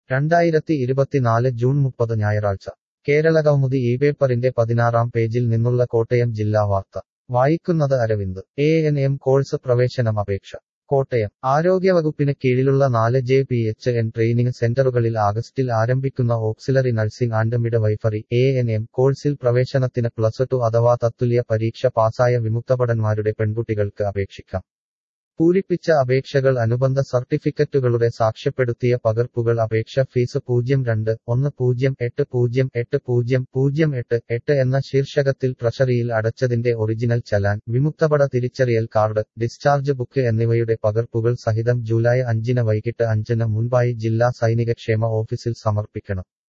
രണ്ടായിരത്തി ഇരുപത്തിനാല് ജൂൺ മുപ്പത് ഞായറാഴ്ച കേരളകൗമുദി ഈ പേപ്പറിന്റെ പതിനാറാം പേജിൽ നിന്നുള്ള കോട്ടയം ജില്ലാ വാർത്ത വായിക്കുന്നത് Aravind A N M course പ്രവേശനം അപേക്ഷ കോട്ടയം ആരോഗ്യവകുപ്പിന് കീഴിലുള്ള നാല് J P H N training സെന്ററുകളിൽ ആഗസ്റ്റിൽ ആരംഭിക്കുന്ന auxiliary nursing and midwifery A N M കോഴ്സിൽ പ്രവേശനത്തിന് പ്ലസ് ടു അഥവാ തത്തുല്യ പരീക്ഷ പാസായ വിമുക്തഭടന്മാരുടെ പെൺകുട്ടികൾക്ക് അപേക്ഷിക്കാം പൂരിപ്പിച്ച അപേക്ഷകൾ അനുബന്ധ സർട്ടിഫിക്കറ്റുകളുടെ സാക്ഷ്യപ്പെടുത്തിയ പകർപ്പുകൾ അപേക്ഷ ഫീസ് പൂജ്യം രണ്ട് ഒന്ന് പൂജ്യം എട്ട് പൂജ്യം എട്ട് പൂജ്യം പൂജ്യം എട്ട് എട്ട് എന്ന ശീർഷകത്തിൽ ട്രഷറിയിൽ അടച്ചതിന്റെ ഒറിജിനൽ ചലാൻ വിമുക്തപട തിരിച്ചറിയൽ കാർഡ് ഡിസ്ചാർജ് ബുക്ക് എന്നിവയുടെ പകർപ്പുകൾ സഹിതം ജൂലൈ അഞ്ചിന് വൈകിട്ട് അഞ്ചിന് മുൻപായി ജില്ലാ സൈനികക്ഷേമ ഓഫീസിൽ സമർപ്പിക്കണം